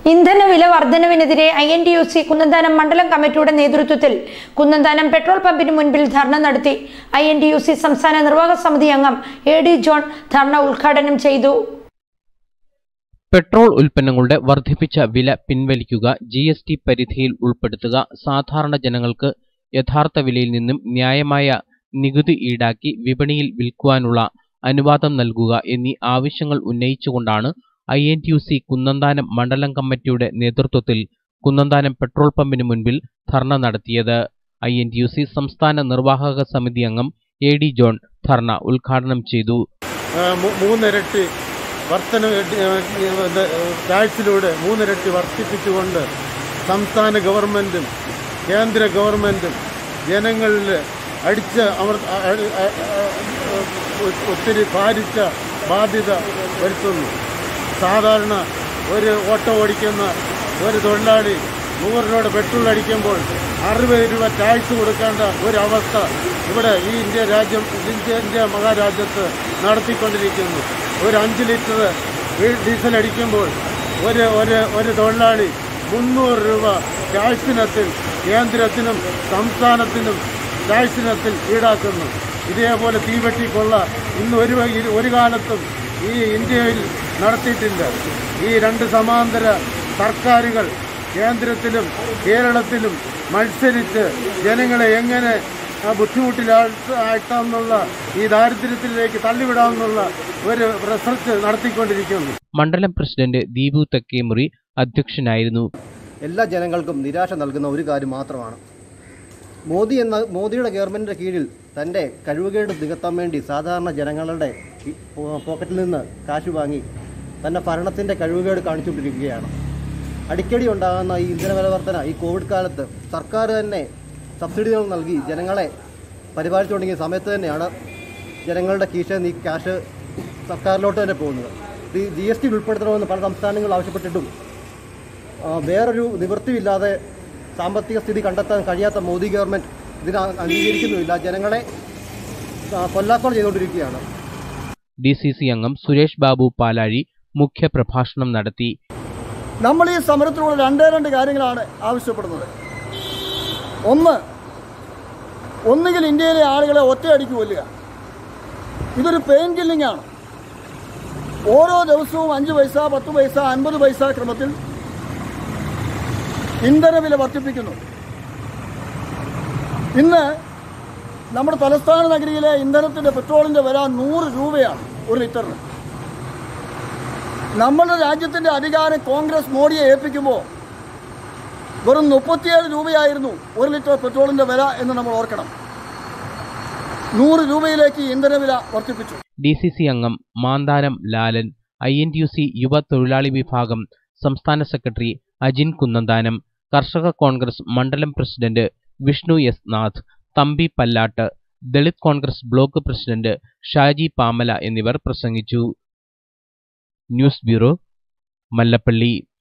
ഇന്ധനവില വർധനവിനെതിരെ I N T U C Kunnanthanam മണ്ഡലം കമ്മിറ്റിയുടെ നേതൃത്വത്തിൽ കുന്നന്താനം പെട്രോൾ പമ്പിന് മുൻപിൽ ധർണ നടത്തി I N T U C സംസ്ഥാന നിർവാഹക സമിതി അംഗം എ ഡി ജോൺ ധർണ ഉദ്ഘാടനം ചെയ്തു പെട്രോൾ ഉൽപ്പന്നങ്ങളുടെ വർദ്ധിപ്പിച്ച വില പിൻവലിക്കുക ജി എസ് ടി പരിധിയിൽ ഉൾപ്പെടുത്തുക സാധാരണ ജനങ്ങൾക്ക് യഥാർത്ഥ വിലയിൽ നിന്നും ന്യായമായ നികുതി ഈടാക്കി വിപണിയിൽ വിൽക്കുവാനുള്ള അനുവാദം നൽകുക എന്നീ ആവശ്യങ്ങൾ ഉന്നയിച്ചുകൊണ്ടാണ് I N T U C Kunnanthanam മണ്ഡലം കമ്മിറ്റിയുടെ നേതൃത്വത്തിൽ കുന്നന്താനം പെട്രോൾ പമ്പിന് മുൻപിൽ ധർണ നടത്തിയത് I N T U C സംസ്ഥാന നിർവാഹക സമിതി അംഗം എ ഡി ജോൺ ധർണ ഉദ്ഘാടനം ചെയ്തു ആ, മൂ- മൂന്നിരട്ടി വർധന ടാക്സിലൂടെ മൂന്നിരട്ടി വർദ്ധിപ്പിച്ചുകൊണ്ട് സംസ്ഥാന ഗവൺമെൻറ്റും കേന്ദ്ര ഗവൺമെൻറ്റും ജനങ്ങളിൽ അടിച്ച് അവർ അ- അ- അ- അ- ഒത്തിരി ഭാരിച്ച ബാധ്യത വരുത്തുന്നു സാധാരണ ഒരു ഓട്ടോ ഓടിക്കുന്ന ഒരു തൊഴിലാളി നൂറ് രൂപയുടെ പെട്രോൾ അടിക്കുമ്പോൾ അറുപത് രൂപ ടാക്സ് കൊടുക്കേണ്ട ഒരവസ്ഥ ഇവിടെ ഈ ഇന്ത്യ രാജ്യം ഇന്ത്യ ഇന്ത്യ മഹാരാജ്യത്ത് നടത്തിക്കൊണ്ടിരിക്കുന്നു ഒരു അഞ്ച് ലിറ്റർ ഡീസൽ അടിക്കുമ്പോൾ ഒരു ഒരു ഒരു തൊഴിലാളി മുന്നൂറ് രൂപ ടാക്സിനത്തിൽ കേന്ദ്രത്തിനും സംസ്ഥാനത്തിനും ടാക്സിനത്തിൽ ഈടാക്കുന്നു ഇതേപോലെ തീവെട്ടിക്കൊള്ള ഇന്ന് ഒരു വ- ഒരു കാലത്തും ഈ ഇന്ത്യയിൽ നടത്തിയിട്ടില്ല ഈ രണ്ട് സമാന്തര സർക്കാരുകൾ കേന്ദ്രത്തിലും കേരളത്തിലും മത്സരിച്ച് ജനങ്ങളെ എങ്ങനെ ആ ബുദ്ധിമുട്ടിലാഴ്ത്താമെന്നുള്ള ഈ ദാരിദ്ര്യത്തിലേക്ക് തള്ളിവിടാമെന്നുള്ള ഒരു റിസർച്ച് നടത്തിക്കൊണ്ടിരിക്കുന്നു മണ്ഡലം പ്രസിഡന്റ് ദീപു തെക്കേമുറി അധ്യക്ഷനായിരുന്നു എല്ലാ ജനങ്ങൾക്കും നിരാശ നൽകുന്ന ഒരു കാര്യം മാത്രമാണ് മോദി എന്ന മോദിയുടെ ഗവൺമെൻറ്റിൻ്റെ കീഴിൽ തൻ്റെ കഴിവുകേട് നികത്താൻ വേണ്ടി സാധാരണ ജനങ്ങളുടെ ഈ പോ- പോക്കറ്റിൽ നിന്ന് കാശ് വാങ്ങി തൻ്റെ ഭരണത്തിൻ്റെ കഴിവുകേട് കാണിച്ചുകൊണ്ടിരിക്കുകയാണ് അടിക്കടി ഉണ്ടാകുന്ന ഈ ഇന്ധന വില വർധന ഈ കോവിഡ് കാലത്ത് സർക്കാർ തന്നെ സബ്സിഡികൾ നൽകി ജനങ്ങളെ പരിപാലിച്ചു തുടങ്ങിയ സമയത്ത് തന്നെയാണ് ജനങ്ങളുടെ കീശ നീ ക്യാഷ് സർക്കാരിലോട്ട് തന്നെ പോകുന്നത് ഇത് ജി എസ് ടി ഉൾപ്പെടുത്തണമെന്ന് പല സംസ്ഥാനങ്ങൾ ആവശ്യപ്പെട്ടിട്ടും ആ, വേറൊരു നിവൃത്തിയില്ലാതെ സാമ്പത്തിക സ്ഥിതി കണ്ടെത്താൻ കഴിയാത്ത മോദി ഗവൺമെൻറ് ഇതിന് അംഗീകരിക്കുന്നുമില്ല ജനങ്ങളെ ആ, കൊല്ലാക്കൊല ചെയ്തുകൊണ്ടിരിക്കുകയാണ് ഡി സി സി അംഗം സുരേഷ് ബാബു പാലാഴി മുഖ്യപ്രഭാഷണം നടത്തി നമ്മൾ ഈ സമരത്തിലൂടെ രണ്ടേ രണ്ട് കാര്യങ്ങളാണ് ആവശ്യപ്പെടുന്നത് ഒന്ന് ഒന്നുകിൽ ഇന്ത്യയിലെ ആളുകളെ ഒറ്റയടിക്ക് കൊല്ലുക ഇതൊരു പെയിൻ കില്ലിംഗ് ആണ് ഓരോ ദിവസവും അഞ്ച് പൈസ പത്ത് പൈസ അൻപത് പൈസ ക്രമത്തിൽ ഇന്ധനവില വർദ്ധിപ്പിക്കുന്നു ഇന്ന് നമ്മുടെ തലസ്ഥാന നഗരിയിലെ ഇന്ധനത്തിൻ്റെ പെട്രോളിൻ്റെ വില നൂറ് രൂപയാണ് ഒരു ലിറ്ററിന് നമ്മുടെ രാജ്യത്തിന്റെ അധികാരം കോൺഗ്രസ് മോഡിയെ ഏൽപ്പിക്കുമ്പോൾ വെറും മുപ്പത്തിയേഴ് രൂപയായിരുന്നു ഒരു ലിറ്റർ പെട്രോളിന്റെ വില എന്ന് നമ്മൾ ഓർക്കണം നൂറ് രൂപയിലേക്ക് ഈ ഇന്ധനവില വർദ്ധിപ്പിച്ചു ഡി സി സി അംഗം Manthanam Lalan I N T U C യുവ തൊഴിലാളി വിഭാഗം സംസ്ഥാന സെക്രട്ടറി അജിൻ കുന്നന്താനം കർഷക കോൺഗ്രസ് മണ്ഡലം president Vishnu S Nath Thampi Pallatt Dalit Congress block president Shaji Pamala എന്നിവർ പ്രസംഗിച്ചു ന്യൂസ് ബ്യൂറോ മല്ലപ്പള്ളി